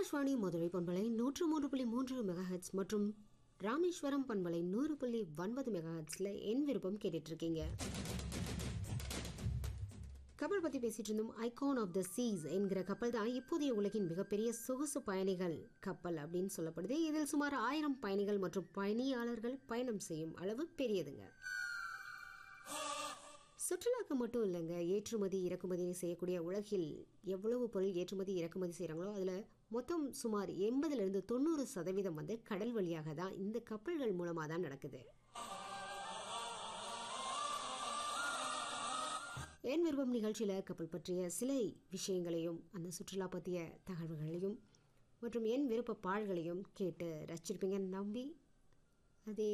ஆகாஷ்வாணி மதுரை பண்பலை நூற்று மூன்று புள்ளி மூன்று மெகாஹெட்ஸ் மற்றும் ராமேஸ்வரம் பண்பலை நூறு புள்ளி ஒன்பது மெகாஹெட்ஸில் என் விருப்பம் கேட்டுட்டு இருக்கீங்க கப்பல் பற்றி பேசிட்டு இருந்தோம் ஐகான் ஆஃப் த சீஸ் என்கிற கப்பல் தான் இப்போதைய உலகின் மிகப்பெரிய சொகுசு பயணிகள் கப்பல் அப்படின்னு சொல்லப்படுது இதில் சுமார் ஆயிரம் பயணிகள் மற்றும் பணியாளர்கள் பயணம் செய்யும் அளவு பெரியதுங்க சுற்றுலாக்கு மட்டும் இல்லைங்க ஏற்றுமதி இறக்குமதி செய்யக்கூடிய உலகில் எவ்வளவு பொருள் ஏற்றுமதி இறக்குமதி செய்கிறாங்களோ அதில் மொத்தம் சுமார் எண்பதுலேருந்து தொண்ணூறு சதவீதம் வந்து கடல் வழியாக தான் இந்த கப்பல்கள் மூலமாக தான் நடக்குது என் விருப்பம் நிகழ்ச்சியில் கப்பல் பற்றிய சில விஷயங்களையும் அந்த சுற்றுலா பற்றிய தகவல்களையும் மற்றும் என் விருப்ப பாடல்களையும் கேட்டு ரசிச்சிருப்பீங்க நம்பி அதே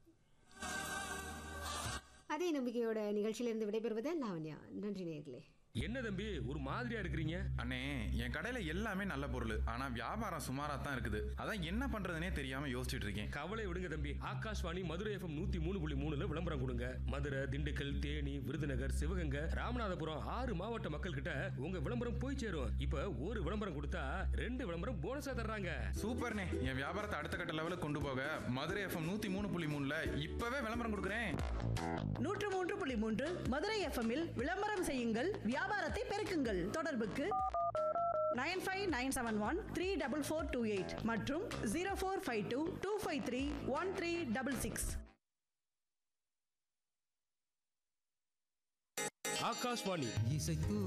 அதே நம்பிக்கையோட நிகழ்ச்சியிலிருந்து விடைபெறுவது லாவண்யா நன்றி நேர்களே என்ன தம்பி ஒரு மாதிரியா இருக்கிறீங்க அண்ணே என் கடையில எல்லாமே நல்ல பொருள் ஆனா வியாபாரம் சுமாரா தான் இருக்குது அதான் என்ன பண்றதுனே தெரியாம யோசிச்சுட்டு இருக்கேன் கவலை விடுங்க தம்பி ஆகாஷ்வாணி மதுரை எஃப்எம் நூத்தி மூணு புள்ளி மூணுல விளம்பரம் கொடுங்க மதுரை திண்டுக்கல் தேனி விருதுநகர் சிவகங்கை ராமநாதபுரம் ஆறு மாவட்ட மக்கள் கிட்ட உங்க விளம்பரம் போய் சேரும் இப்ப ஒரு விளம்பரம் கொடுத்தா ரெண்டு விளம்பரம் போனஸா தர்றாங்க சூப்பர்ண்ணே என் வியாபாரத்தை அடுத்த கட்ட லெவலுக்கு கொண்டு போக மதுரை எஃப்எம் நூத்தி மூணு புள்ளி மூணுல இப்பவே விளம்பரம் கொடுக்குறேன் நூற்று மூன்று புள்ளி மூன்று மதுரை எஃப்எம்மில் விளம்பரம் செய்யுங்கள் வியாபாரத்தை பெருக்குங்கள் தொடர்புக்கு nine five nine seven one three double four two eight மற்றும் zero four five two two five three one three double six Akashvani இசைத்து